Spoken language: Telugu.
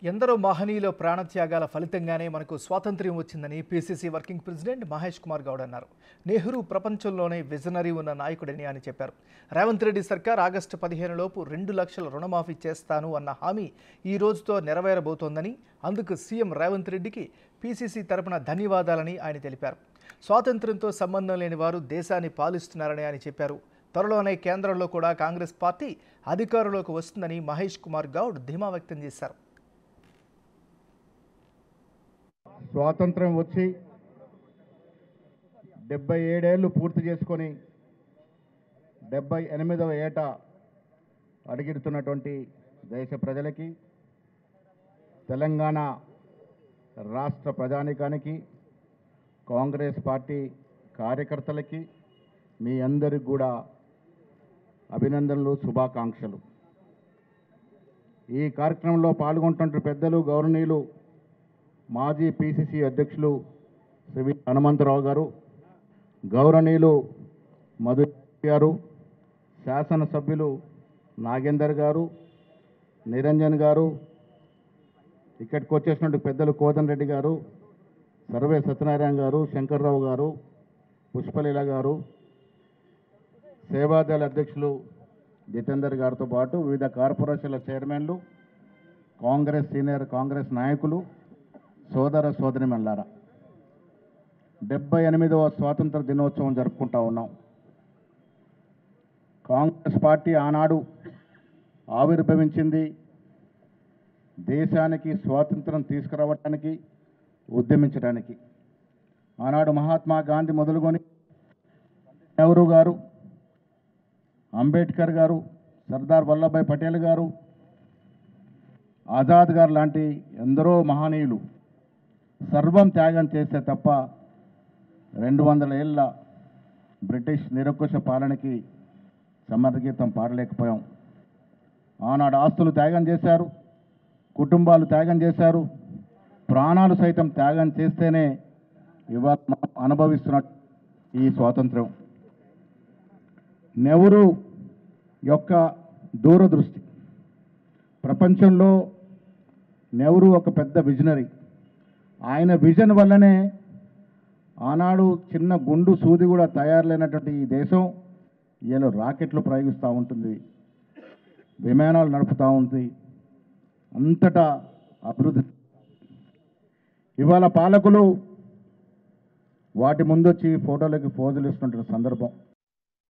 ఎందరో మహనీయుల ప్రాణత్యాగాల ఫలితంగానే మనకు స్వాతంత్ర్యం వచ్చిందని PCC working president Mahesh Kumar Goud అన్నారు నెహ్రూ ప్రపంచంలోనే విజనరీ ఉన్న నాయకుడని అని చెప్పారు రేవంత్ రెడ్డి సర్కార్ ఆగస్టు పదిహేనులోపు రెండు లక్షల రుణమాఫీ చేస్తాను అన్న హామీ ఈ రోజుతో నెరవేరబోతోందని అందుకు సీఎం రేవంత్ రెడ్డికి పీసీసీ తరపున ధన్యవాదాలని ఆయన తెలిపారు స్వాతంత్ర్యంతో సంబంధం లేని వారు దేశాన్ని పాలిస్తున్నారని ఆయన చెప్పారు త్వరలోనే కేంద్రంలో కూడా కాంగ్రెస్ పార్టీ అధికారంలోకి వస్తుందని మహేష్ కుమార్ గౌడ్ ధీమా వ్యక్తం చేశారు స్వాతంత్రం వచ్చి డెబ్బై ఏడేళ్ళు పూర్తి చేసుకొని డెబ్బై ఎనిమిదవ ఏట అడుగెడుతున్నటువంటి దేశ ప్రజలకి తెలంగాణ రాష్ట్ర ప్రజానికానికి కాంగ్రెస్ పార్టీ కార్యకర్తలకి మీ అందరికి కూడా అభినందనలు శుభాకాంక్షలు ఈ కార్యక్రమంలో పాల్గొంటున్న పెద్దలు గౌరవనీయులు మాజీ పిసిసి అధ్యక్షులు శ్రీ హనుమంతరావు గారు గౌరవనీయులు మధు గారు శాసనసభ్యులు నాగేందర్ గారు నిరంజన్ గారు ఇక్కడికి వచ్చేసినట్టు పెద్దలు కోదన్ రెడ్డి గారు సర్వే సత్యనారాయణ గారు శంకర్రావు గారు పుష్పలీల గారు సేవాదళ అధ్యక్షులు జితేందర్ గారితో పాటు వివిధ కార్పొరేషన్ల చైర్మన్లు కాంగ్రెస్ సీనియర్ కాంగ్రెస్ నాయకులు సోదర సోదరిమల్లారా డెబ్బై ఎనిమిదవ స్వాతంత్ర దినోత్సవం జరుపుకుంటా ఉన్నాం కాంగ్రెస్ పార్టీ ఆనాడు ఆవిర్భవించింది దేశానికి స్వాతంత్రం తీసుకురావడానికి ఉద్యమించడానికి ఆనాడు మహాత్మా గాంధీ మొదలుకొని నెహ్రూ గారు అంబేద్కర్ గారు సర్దార్ వల్లభాయ్ పటేల్ గారు ఆజాద్ గారు లాంటి ఎందరో మహనీయులు సర్వం త్యాగం చేస్తే తప్ప రెండు వందల ఏళ్ళ బ్రిటిష్ నిరంకుశ పాలనకి సమరగీతం పాడలేకపోయాం ఆనాడు ఆస్తులు త్యాగం చేశారు కుటుంబాలు త్యాగం చేశారు ప్రాణాలు సైతం త్యాగం చేస్తేనే ఇవాళ మనం అనుభవిస్తున్న ఈ స్వాతంత్రం నెహ్రూ యొక్క దూరదృష్టి ప్రపంచంలో నెహ్రూ ఒక పెద్ద విజనరీ ఆయన విజన్ వల్లనే ఆనాడు చిన్న గుండు సూది కూడా తయారులేనటువంటి ఈ దేశం ఇలా రాకెట్లు ప్రయోగిస్తూ ఉంటుంది విమానాలు నడుపుతూ ఉంది అంతటా అభివృద్ధి ఇవాళ పాలకులు వాటి ముందొచ్చి ఫోటోలకి పోజులు ఇస్తున్నటువంటి సందర్భం